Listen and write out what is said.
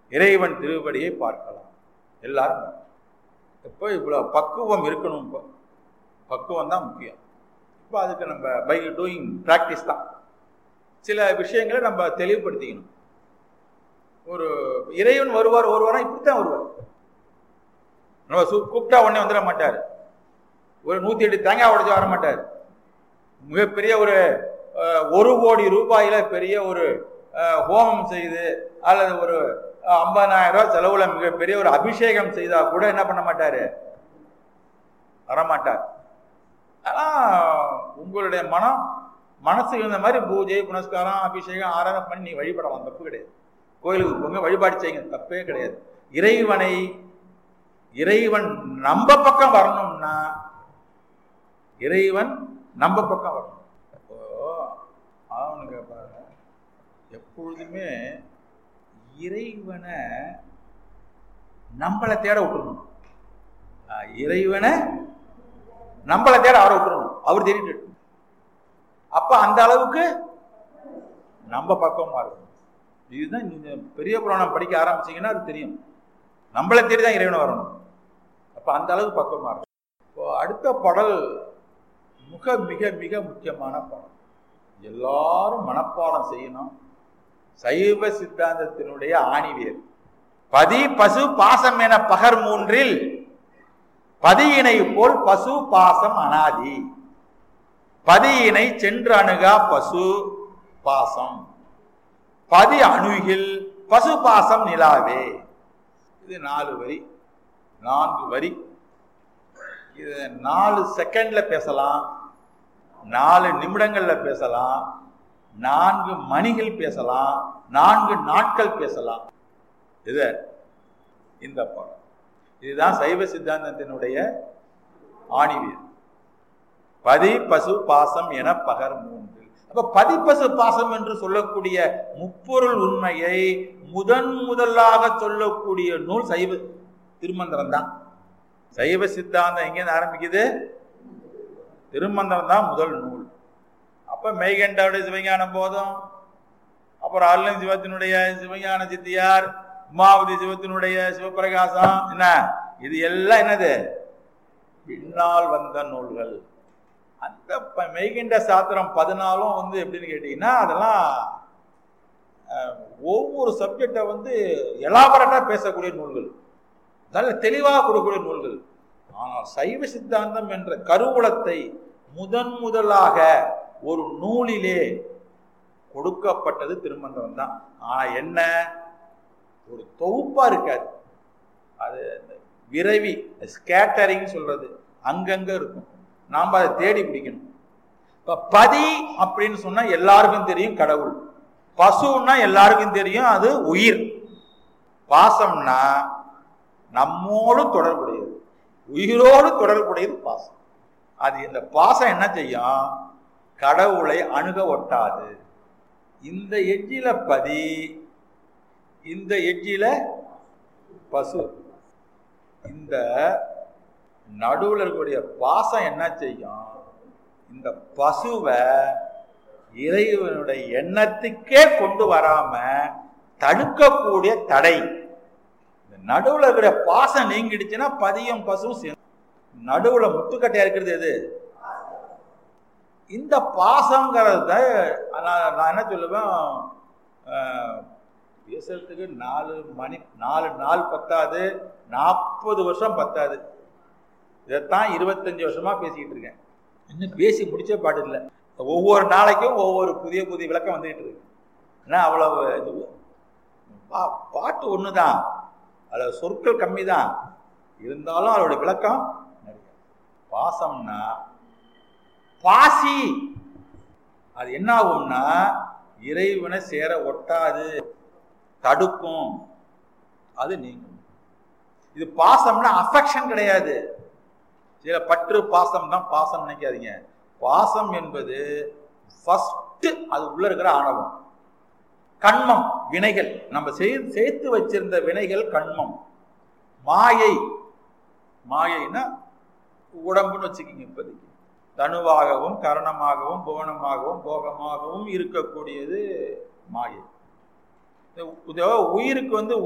இறைவன் திருவடியை பார்க்கலாம் எல்லாரும் இப்போ இவ்வளோ பக்குவம் இருக்கணும் இப்போ பக்குவம் தான் முக்கியம் இப்போ அதுக்கு நம்ம பை டூயிங் ப்ராக்டிஸ் தான் சில விஷயங்களை நம்ம தெளிவுபடுத்திக்கணும் ஒரு இறைவன் வருவார் ஒரு வாரம் இப்படித்தான் வருவார் நம்ம சு கூப்பிட்டா உடனே வந்துட மாட்டார் ஒரு நூற்றி எட்டு தேங்காய் உடைச்சு வர மாட்டார் மிகப்பெரிய ஒரு அஹ், ஒரு கோடி ரூபாயில பெரிய ஒரு அஹ், ஹோமம் செய்து அல்லது ஒரு அஹ், 50000 ரூபாய் செலவுல மிகப்பெரிய ஒரு அபிஷேகம் செய்தா கூட என்ன பண்ண மாட்டாரு வரமாட்டார் ஆனா உங்களுடைய மனம் மனசுக்கு இந்த மாதிரி பூஜை புனஸ்காரம் அபிஷேகம் ஆராதனை பண்ணி நீ வழிபடலாம் தப்பு கிடையாது கோயிலுக்கு போங்க வழிபாடு செய்யுங்க தப்பே கிடையாது இறைவனை இறைவன் நம்ம பக்கம் வரணும்னா இறைவன் நம்ம பக்கம் வரணும் இப்போ அவனுக்கு பாருங்க எப்பொழுதுமே இறைவனை நம்மளை தேட விட்டுறணும் ஆஹ் இறைவனை நம்மளை தேட அவரை விட்டுறணும் அவர் தேடிட்டு இருக்கணும். அப்ப அந்த அளவுக்கு நம்ம பக்கமா இருக்கணும் இதுதான் நீங்க பெரிய புராணம் படிக்க ஆரம்பிச்சீங்கன்னா அது தெரியும் நம்மளை தேடி தான் இறைவனை வரணும் அப்ப அந்த அளவுக்கு பக்கமா இருக்கும் இப்போ அடுத்த பாடல் மிக மிக மிக முக்கியமான பாடம் எல்லாரும் மனப்பாடம் செய்யணும் சைவ சித்தாந்தத்தினுடைய ஆணிவேர் பதி பசு பாசம் என பகர் மூன்றில் பதியினை போல் பசு பாசம் அனாதி பதியினை சென்று அணுகா பசு பாசம் பதி அணுகில் பசு பாசம் நிலாவே இது நாலு வரி நான்கு வரி இது நாலு செகண்ட்ல பேசலாம் நாலு நிமிடங்கள்ல பேசலாம் நான்கு மணிகள் பேசலாம் நான்கு நாட்கள் பேசலாம் இது இந்த பாடம் இதுதான் சைவ சித்தாந்தத்தினுடைய ஆணிவியல் பதி பசு பாசம் என பகர் மூன்று அப்ப பதி பசு பாசம் என்று சொல்லக்கூடிய முப்பொருள் உண்மையை முதன் முதலாக சொல்லக்கூடிய நூல் சைவ திருமந்திரம் தான் சைவ சித்தாந்தம் எங்க ஆரம்பிக்குது திருமந்திரம் தான் முதல் நூல் அப்ப மெய்கண்டாவுடைய சிவஞான போதம் அப்புறம் அருளன் சிவத்தினுடைய சிவஞான சித்தியார் உமாவதி சிவத்தினுடைய சிவபிரகாசம் என்ன இது எல்லாம் என்னது பின்னால் வந்த நூல்கள் அந்த ப- மெய்கண்ட சாத்திரம் பதினாலும் வந்து எப்படின்னு கேட்டீங்கன்னா அதெல்லாம் அஹ், ஒவ்வொரு சப்ஜெக்டை வந்து எலாபரட்டா பேசக்கூடிய நூல்கள் நல்ல தெளிவாக கொடுக்கக்கூடிய நூல்கள் ஆனால் சைவ சித்தாந்தம் என்ற கருவூலத்தை முதன் முதலாக ஒரு நூலிலே கொடுக்கப்பட்டது திருமந்திரம் தான் ஆனா என்ன ஒரு தொகுப்பா இருக்காது அது இந்த விரைவி ஸ்கேட்டரிங் சொல்றது அங்கங்க இருக்கும் நாம் அதை தேடி பிடிக்கணும் இப்ப பதி அப்படின்னு சொன்னா எல்லாருக்கும் தெரியும் கடவுள் பசுன்னா எல்லாருக்கும் தெரியும் அது உயிர் பாசம்னா நம்மோடு தொடர்புடையது உயிரோடு தொடர்புடையது பாசம் அது இந்த பாசம் என்ன செய்யும் கடவுளை அணுக ஒட்டாது இந்த எட்ஜில பதி இந்த எட்ஜில பசு இந்த நடுவுல இருக்கக்கூடிய பாசம் என்ன செய்யும் இந்த பசுவை இறைவனுடைய எண்ணத்துக்கே கொண்டு வராம தடுக்கக்கூடிய தடை இந்த நடுவுல இருக்கிற பாசம் நீங்கிடுச்சுன்னா பதியம் பசுவும் சேர்ந்து நடுவுல முட்டுக்கட்டையா இருக்கிறது எது இந்த பாசங்கிறத நான் நான் என்ன சொல்லுவேன் அஹ், பேசுறதுக்கு நாலு மணி நாலு நாள் பத்தாது நாற்பது வருஷம் பத்தாது இதைத்தான் இருபத்தஞ்சு வருஷமா பேசிக்கிட்டு இருக்கேன் இன்னும் பேசி முடிச்ச பாடு இல்லை ஒவ்வொரு நாளைக்கும் ஒவ்வொரு புதிய புதிய விளக்கம் வந்துகிட்டு இருக்கு ஏன்னா அவ்வளவு இது பா- பாட்டு ஒன்று தான் அதில் சொற்கள் கம்மி தான் இருந்தாலும் அதோட விளக்கம் நிறைய பாசம்னா பாசி அது என்ன ஆகும்னா இறைவனை சேர ஒட்டாது தடுக்கும் அது நீங்கும் இது பாசம்னா அஃபெக்ஷன் கிடையாது சில பற்று பாசம் தான் பாசம் நினைக்காதீங்க பாசம் என்பது ஃபர்ஸ்ட் அது உள்ள இருக்கிற ஆணவம் கண்மம் வினைகள் நம்ம செய்- சேர்த்து வச்சிருந்த வினைகள் கண்மம் மாயை மாயைன்னா உடம்புன்னு வச்சுக்கிங்க இப்போதைக்கு தனுவாகவும் கரணமாகவும் புவனமாகவும் போகமாகவும் இருக்கக்கூடியது மாயை இந்த உயிருக்கு வந்து